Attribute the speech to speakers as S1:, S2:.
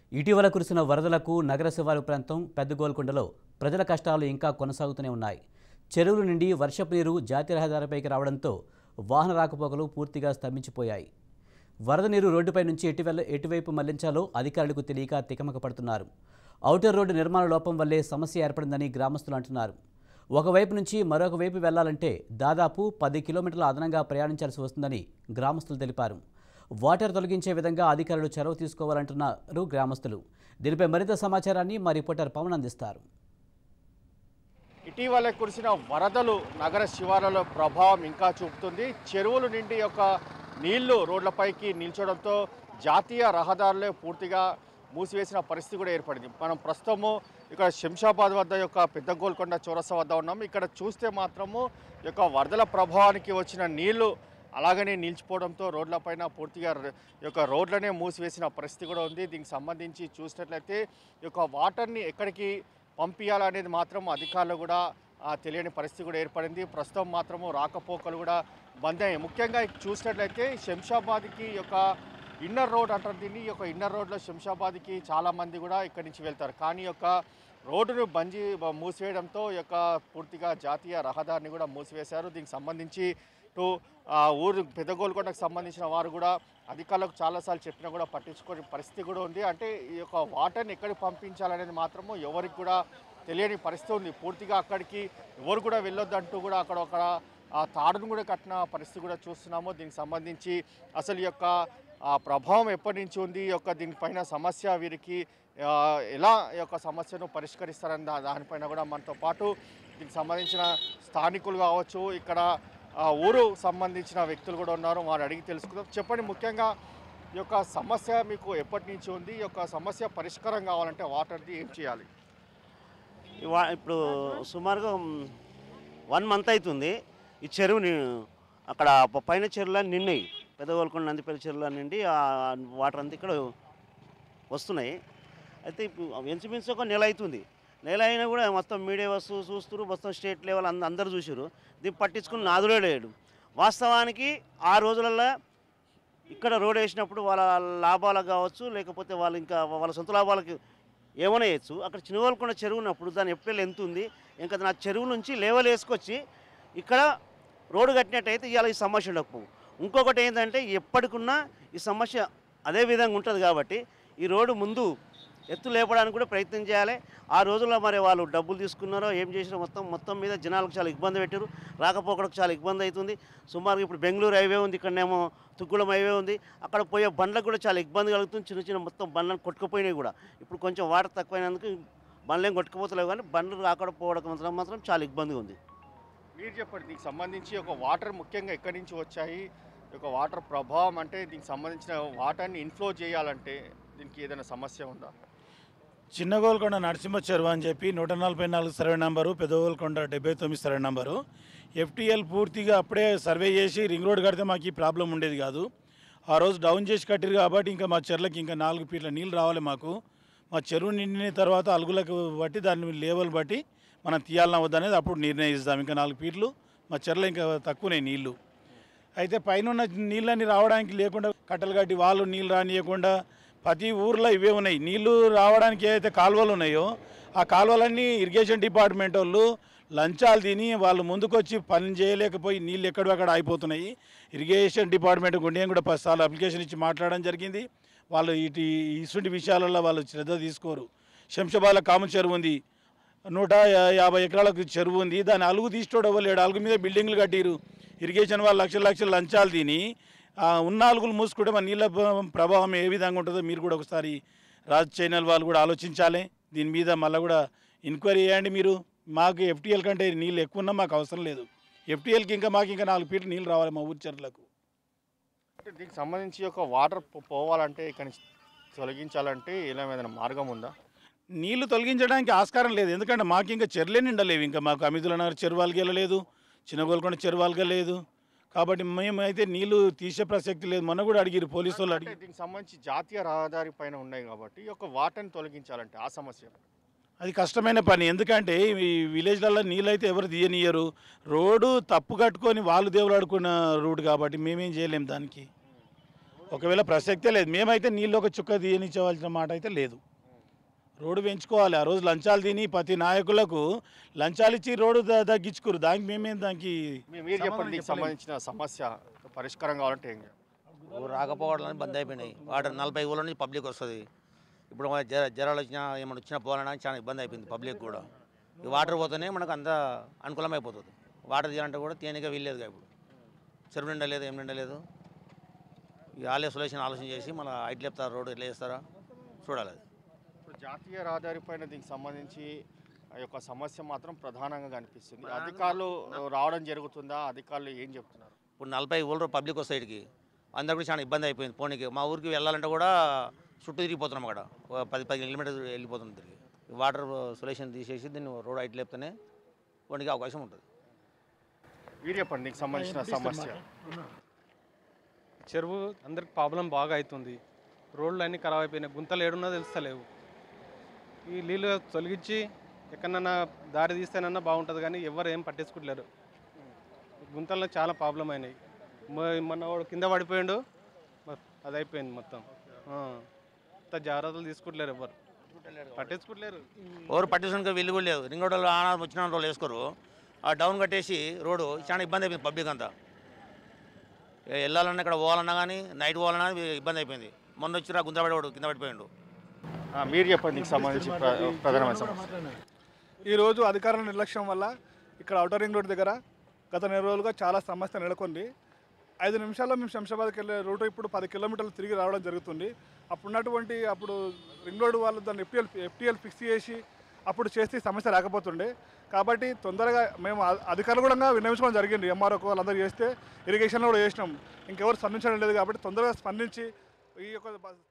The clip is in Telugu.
S1: ఇటీవల కురిసిన వరదలకు నగర శివారు ప్రాంతం పెద్ద గోల్కొండలో ప్రజల కష్టాలు ఇంకా కొనసాగుతూనే ఉన్నాయి చెరువుల నుండి వర్షపు నీరు జాతీయ రహదారిపైకి రావడంతో వాహన రాకపోకలు పూర్తిగా స్తంభించిపోయాయి వరద నీరు రోడ్డుపై నుంచి ఎటువెల్ల ఎటువైపు మళ్లించాలో అధికారులకు తెలియక తికమక పడుతున్నారు ఔటర్ రోడ్డు నిర్మాణ లోపం వల్లే సమస్య ఏర్పడిందని గ్రామస్తులు అంటున్నారు ఒకవైపు నుంచి మరొక వైపు వెళ్లాలంటే దాదాపు పది కిలోమీటర్ల అదనంగా ప్రయాణించాల్సి వస్తుందని గ్రామస్తులు తెలిపారు వాటర్ తొలగించే విధంగా అధికారులు చొరవ తీసుకోవాలంటున్నారు గ్రామస్తులు దీనిపై మరింత సమాచారాన్ని మా రిపోర్టర్ పవన్ అందిస్తారు
S2: ఇటీవల కురిసిన వరదలు నగర శివార్లలో ప్రభావం ఇంకా చూపుతుంది చెరువులు నిండి యొక్క నీళ్లు రోడ్లపైకి నిల్చడంతో జాతీయ రహదారులే పూర్తిగా మూసివేసిన పరిస్థితి కూడా ఏర్పడింది మనం ప్రస్తుతము ఇక్కడ శంషాబాద్ వద్ద యొక్క పెద్ద గోల్కొండ చౌరస్తా వద్ద ఉన్నాము ఇక్కడ చూస్తే మాత్రము ఈ యొక్క వరదల ప్రభావానికి వచ్చిన నీళ్లు అలాగనే నిలిచిపోవడంతో రోడ్లపైన పూర్తిగా ర- ఈ యొక్క రోడ్లనే మూసివేసిన పరిస్థితి కూడా ఉంది దీనికి సంబంధించి చూసినట్లయితే ఈ యొక్క వాటర్ని ఎక్కడికి పంపించాలనేది మాత్రం అధికారులు కూడా ఆ, తెలియని పరిస్థితి కూడా ఏర్పడింది ప్రస్తుతం మాత్రము రాకపోకలు కూడా బంద్ అయ్యాయి ముఖ్యంగా చూసినట్లయితే శంషాబాద్కి ఈ యొక్క ఇన్నర్ రోడ్ అంటారు దీన్ని ఈ యొక్క ఇన్నర్ రోడ్లో శంషాబాద్కి చాలామంది కూడా ఇక్కడి నుంచి వెళ్తారు కానీ ఈ యొక్క రోడ్డును బంజీ బ- మూసివేయడంతో ఈ యొక్క పూర్తిగా జాతీయ రహదారిని కూడా మూసివేశారు దీనికి సంబంధించి టు ఆ, ఊరు పెద్ద గోల్కొండకు సంబంధించిన వారు కూడా అధికారులకు చాలాసార్లు చెప్పినా కూడా పట్టించుకోని పరిస్థితి కూడా ఉంది అంటే ఈ యొక్క వాటర్ని ఎక్కడికి పంపించాలనేది మాత్రము ఎవరికి కూడా తెలియని పరిస్థితి ఉంది పూర్తిగా అక్కడికి ఎవరు కూడా వెళ్ళొద్దంటూ కూడా అక్కడ ఒక ఆ తాడును కూడా కట్టిన పరిస్థితి కూడా చూస్తున్నాము దీనికి సంబంధించి అసలు ఈ యొక్క ఆ ప్రభావం ఎప్పటి నుంచి ఉంది ఈ యొక్క దీనిపైన సమస్య వీరికి ఆ, ఎలా ఈ యొక్క సమస్యను పరిష్కరిస్తారని దా- దానిపైన కూడా మనతో పాటు దీనికి సంబంధించిన స్థానికులు కావచ్చు ఇక్కడ ఆ, ఊరు సంబంధించిన వ్యక్తులు కూడా ఉన్నారు వారు అడిగి తెలుసుకుందాం చెప్పండి ముఖ్యంగా ఈ యొక్క సమస్య మీకు ఎప్పటి నుంచి ఉంది ఈ యొక్క సమస్య పరిష్కారం కావాలంటే వాటర్ది ఏం చేయాలి
S3: ఇవా- ఇప్పుడు సుమారుగా వన్ మంత్ అవుతుంది ఈ చెరువుని అక్కడ ప- పైన చెరువులు నిన్నాయి పెద్ద గోల్కొండ నందిపల్లి చెరువులు నిండి ఆ వాటర్ అంతా ఇక్కడ వస్తున్నాయి అయితే ఇప్పుడు ఇంచుమించు ఒక నెల అవుతుంది నెల అయినా కూడా మొత్తం మీడియా వస్తూ చూస్తున్నారు మొత్తం స్టేట్ లెవెల్ అంద అందరు చూసారు దీన్ని పట్టించుకుని నాదుడే లేడు వాస్తవానికి ఆ రోజులలో ఇక్కడ రోడ్ వేసినప్పుడు వాళ్ళ లాభాలకు కావచ్చు లేకపోతే వాళ్ళు ఇంకా వాళ్ళ సొంత లాభాలకి ఏమైనా వేయచ్చు అక్కడ చిన్నవాళ్ళకున్న చెరువు ఉన్నప్పుడు దాని ఎప్పుడు ఎంత ఉంది ఇంకా నా చెరువు నుంచి లేవల్ వేసుకొచ్చి ఇక్కడ రోడ్డు కట్టినట్టయితే ఇవాళ ఈ సమస్య ఉండకపోవు ఇంకొకటి ఏంటంటే ఎప్పటికున్నా ఈ సమస్య అదే విధంగా ఉంటుంది కాబట్టి ఈ రోడ్డు ముందు ఎత్తు లేపడానికి కూడా ప్రయత్నం చేయాలి ఆ రోజుల్లో మరి వాళ్ళు డబ్బులు తీసుకున్నారో ఏం చేసినా మొత్తం మొత్తం మీద జనాలకు చాలా ఇబ్బంది పెట్టారు రాకపోకడానికి చాలా ఇబ్బంది అవుతుంది సుమారుగా ఇప్పుడు బెంగళూరు హైవే ఉంది ఇక్కడనేమో తుక్కుళం హైవే ఉంది అక్కడ పోయే బండ్లకు కూడా చాలా ఇబ్బంది కలుగుతుంది చిన్న చిన్న మొత్తం బండ్లను కొట్టుకుపోయినాయి కూడా ఇప్పుడు కొంచెం వాటర్ తక్కువైనందుకు బండ్లు ఏం కొట్టుకుపోతలేవు కానీ బండ్లు రాకుండా పోవడం మాత్రం మాత్రం చాలా ఇబ్బందిగా ఉంది
S2: మీరు చెప్పండి దీనికి సంబంధించి ఒక వాటర్ ముఖ్యంగా ఎక్కడి నుంచి వచ్చాయి ఈ యొక్క వాటర్ ప్రభావం అంటే దీనికి సంబంధించిన వాటర్ని ఇన్ఫ్లో చేయాలంటే దీనికి ఏదైనా సమస్య ఉందా
S4: చిన్న గోల్కొండ నరసింహ చెరువు అని చెప్పి నూట నలభై నాలుగు సర్వే నంబరు పెద్ద గోల్కొండ డెబ్బై తొమ్మిది సర్వే నంబరు ఎఫ్టీఎల్ పూర్తిగా అప్పుడే సర్వే చేసి రింగ్ రోడ్ కడితే మాకు ఈ ప్రాబ్లం ఉండేది కాదు ఆ రోజు డౌన్ చేసి కట్టిరు కాబట్టి ఇంకా మా చెర్లకి ఇంకా నాలుగు ఫీట్ల నీళ్ళు రావాలి మాకు మా చెరువు నిండిన తర్వాత అలుగులకు బట్టి దాని లేవల్ బట్టి మనం తీయాలన్నా వద్దనేది అప్పుడు నిర్ణయిస్తాం ఇంకా నాలుగు ఫీట్లు మా చెర్ల ఇంకా తక్కువనే నీళ్లు అయితే పైన ఉన్న నీళ్ళని రావడానికి లేకుండా కట్టలు కట్టి వాళ్ళు నీళ్ళు రానియకుండా ప్రతి ఊర్లో ఇవే ఉన్నాయి నీళ్లు రావడానికి ఏదైతే కాలువలు ఉన్నాయో ఆ కాలువలన్నీ ఇరిగేషన్ డిపార్ట్మెంట్ వాళ్ళు లంచాలు తిని వాళ్ళు ముందుకొచ్చి పని చేయలేకపోయి నీళ్ళు ఎక్కడక్కడ అయిపోతున్నాయి ఇరిగేషన్ డిపార్ట్మెంట్ గుండె కూడా పది సార్లు అప్లికేషన్ ఇచ్చి మాట్లాడడం జరిగింది వాళ్ళు ఇటు ఇటువంటి విషయాలలో వాళ్ళు శ్రద్ధ తీసుకోరు శంషాబాద్లో కామన్ చెరువు ఉంది నూట యా- యాభై ఎకరాలకు చెరువు ఉంది దాన్ని అలుగు తీసుకోవడం ఇవ్వలేడు అలుగు మీద బిల్డింగ్లు కట్టిరు ఇరిగేషన్ వాళ్ళు లక్షల లక్షల లంచాలు తిని ఆ ఉన్న అలుగులు మూసుకుంటే మన నీళ్ళ ప్ర- ప్రభావం ఏ విధంగా ఉంటుందో మీరు కూడా ఒకసారి రాజ్ ఛానల్ వాళ్ళు కూడా ఆలోచించాలి దీని మీద మళ్ళీ కూడా ఎంక్వైరీ చేయండి మీరు మాకు ఎఫ్టీఎల్ కంటే నీళ్ళు ఎక్కువ ఉన్నా మాకు అవసరం లేదు ఎఫ్టీఎల్కి ఇంకా మాకు ఇంకా నాలుగు ఫీట్లు నీళ్ళు రావాలి మా ఊరి చెరువులకు
S2: అంటే దీనికి సంబంధించి ఒక వాటర్ పో- పోవాలంటే ఇక్కడ నుంచి తొలగించాలంటే ఇలా ఏదైనా మార్గం ఉందా
S4: నీళ్లు తొలగించడానికి ఆస్కారం లేదు ఎందుకంటే మాకు ఇంకా చెరువులే నిండలేవు ఇంకా మాకు అమితుల నగర్ చెరువాలకి వెళ్ళలేదు చిన్న గోల్కొండ చెరువాలకి లేదు కాబట్టి మేమైతే నీళ్లు తీసే ప్రసక్తి లేదు మొన్న కూడా అడిగిరు పోలీసు వాళ్ళు
S2: అంటే
S4: అడిగి
S2: దీనికి సంబంధించి జాతీయ రహదారి పైన ఉన్నాయి కాబట్టి ఈ యొక్క వాటర్ని తొలగించాలంటే ఆ సమస్య
S4: అది కష్టమైన పని ఎందుకంటే ఈ విలేజ్లలో నీళ్ళు అయితే ఎవరు తీయనియరు రోడ్డు తప్పు కట్టుకొని వాళ్ళు దేవుడు ఆడుకున్న రూట్ కాబట్టి మేమేం చేయలేం దానికి ఒకవేళ ప్రసక్తే లేదు మేమైతే నీళ్ళు ఒక చుక్క తీయనిచ్చవలసిన మాట అయితే లేదు రోడ్డు పెంచుకోవాలి ఆ రోజు లంచాలు తిని ప్రతి నాయకులకు లంచాలు ఇచ్చి రోడ్డు ద- తగ్గించుకోరు దానికి మేమేం దానికి
S2: మీ- మీరు చెప్పండి
S4: సమాధానం
S2: దీనికి
S4: చెప్పలేము.
S2: సంబంధించిన సమస్య పరిష్కారం కావాలంటే ఏం చేయాలి?
S5: ఊరు రాకపోవడానికి బంద్ అయిపోయినాయి వాటర్ నలభై ఊళ్ళ నుంచి పబ్లిక్ వస్తుంది ఇప్పుడు మన జర జ్వరాలు వచ్చినా ఏమైనా వచ్చినా పోవాలన్నా చాలా ఇబ్బంది అయిపోయింది పబ్లిక్ కూడా ఈ వాటర్ పోతేనే మనకు అంత అనుకూలం అయిపోతుంది వాటర్ తీయాలంటే కూడా తేనిగా వీల్లేదు ఇప్పుడు చెరువు నిండా లేదు ఏం నిండా లేదు ఈ ఆలయ సొల్యూషన్ ఆలోచన చేసి మన ఐటీ లేపుతారు రోడ్డు ఎట్లా చేస్తారా చూడాలి అది
S2: ఇప్పుడు జాతీయ రహదారి పైన దీనికి సంబంధించి ఆ యొక్క సమస్య మాత్రం ప్రధానంగా కనిపిస్తుంది అధికారులు రావడం జరుగుతుందా అధికారులు ఏం చెప్తున్నారు
S5: ఇప్పుడు నలభై ఊళ్ళో పబ్లిక్ వస్తాయి ఇక్కడికి అందరు కూడా చాలా ఇబ్బంది అయిపోయింది పోనీకి మా ఊరికి వెళ్ళాలంటే కూడా చుట్టూ తిరిగిపోతున్నాం అక్కడ ఒక పది పది కిలోమీటర్ వెళ్ళిపోతుంది తిరిగి ఈ వాటర్ సొల్యూషన్ తీసేసి దీన్ని రోడ్ ఐటీ లేపితేనే పోనీకి అవకాశం ఉంటుంది
S2: మీరు చెప్పండి దీనికి సంబంధించిన సమస్య
S6: చెరువు అందరికి ప్రాబ్లం బాగా అవుతుంది రోడ్లు అన్నీ ఖరాబ్ అయిపోయినాయి గుంతలు ఏడున్నా తెలుస్తలేవు ఈ నీళ్ళు తొలగించి ఎక్కడన్నా దారి తీస్తేనన్నా బాగుంటుంది కానీ ఎవరు ఏం పట్టించుకోవట్లేరు గుంతల్లో చాలా ప్రాబ్లం అయినాయి మొ- మొన్న వాడు కింద పడిపోయిండు మ- అది అయిపోయింది మొత్తం ఆ. అంత జాగ్రత్తలు తీసుకుంటలేరు ఎవరు పట్టించుకోవట్లేరు
S5: ఎవరు పట్టించుకునే వీళ్ళు కూడా లేదు రింగ్ రోడ్లో ఆనా వచ్చిన రోజులు వేసుకోరు ఆ డౌన్ కట్టేసి రోడ్డు చాలా ఇబ్బంది అయిపోయింది పబ్లిక్ అంతా ఏ వెళ్ళాలన్నా ఇక్కడ పోవాలన్నా కానీ నైట్ పోవాలన్నా ఇబ్బంది అయిపోయింది మొన్న వచ్చి గుంత పడేవాడు కింద పడిపోయిండు
S2: ఆ, మీరు చెప్పండి దీనికి సంబంధించి ప్ర- ప్రధానమైన సమస్య
S7: ఈరోజు అధికారుల నిర్లక్ష్యం వల్ల ఇక్కడ ఔటర్ రింగ్ రోడ్ దగ్గర గత నెల రోజులుగా చాలా సమస్య నెలకొంది ఐదు నిమిషాల్లో మేము శంషాబాద్కి వెళ్ళే రూట్ ఇప్పుడు పది కిలోమీటర్లు తిరిగి రావడం జరుగుతుంది అప్పుడున్నటువంటి అప్పుడు రింగ్ రోడ్ వాళ్ళు దాన్ని ఎఫ్టీఎల్ ఎఫ్టీఎల్ ఫిక్స్ చేసి అప్పుడు చేస్తే ఈ సమస్య రాకపోతుండే కాబట్టి తొందరగా మేము అ- అధికారులు కూడా విన్నవించుకోవడం జరిగింది ఎంఆర్ఓకి వాళ్ళందరూ చేస్తే ఇరిగేషన్లో కూడా చేసినాం ఇంకెవరు స్పందించడం లేదు కాబట్టి తొందరగా స్పందించి ఈ యొక్క